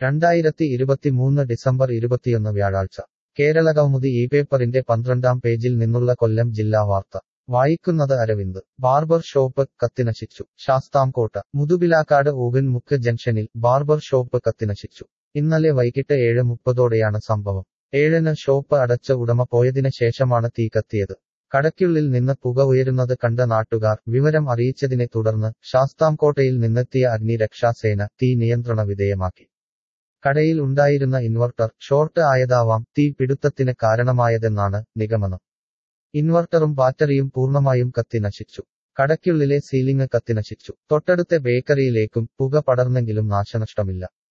രണ്ടായിരത്തി ഇരുപത്തിമൂന്ന് ഡിസംബർ ഇരുപത്തിയൊന്ന് വ്യാഴാഴ്ച കേരളകൗമുദി ഈ പേപ്പറിന്റെ പന്ത്രണ്ടാം പേജിൽ നിന്നുള്ള കൊല്ലം ജില്ലാ വാർത്ത വായിക്കുന്നത് അരവിന്ദ് ബാർബർ ഷോപ്പ് കത്തിനശിച്ചു ശാസ്താംകോട്ട മുതുപിലാക്കാട് ഊവൻമുക്ക് ജംഗ്ഷനിൽ ബാർബർ ഷോപ്പ് കത്തിനശിച്ചു ഇന്നലെ വൈകിട്ട് ഏഴ് മുപ്പതോടെയാണ് സംഭവം ഏഴിന് ഷോപ്പ് അടച്ച ഉടമ പോയതിന് ശേഷമാണ് തീ കത്തിയത് കടയ്ക്കുള്ളിൽ നിന്ന് പുക ഉയരുന്നത് കണ്ട നാട്ടുകാർ വിവരം അറിയിച്ചതിനെ തുടർന്ന് ശാസ്താംകോട്ടയിൽ നിന്നെത്തിയ അഗ്നിരക്ഷാസേന തീ നിയന്ത്രണ വിധേയമാക്കി കടയിൽ ഉണ്ടായിരുന്ന ഇൻവെർട്ടർ ഷോർട്ട് ആയതാവാം തീ പിടുത്തത്തിന് കാരണമായതെന്നാണ് നിഗമനം ഇൻവെർട്ടറും ബാറ്ററിയും പൂർണ്ണമായും കത്തിനശിച്ചു കടയ്ക്കുള്ളിലെ സീലിംഗ് കത്തിനശിച്ചു തൊട്ടടുത്ത ബേക്കറിയിലേക്കും പുക പടർന്നെങ്കിലും നാശനഷ്ടമില്ല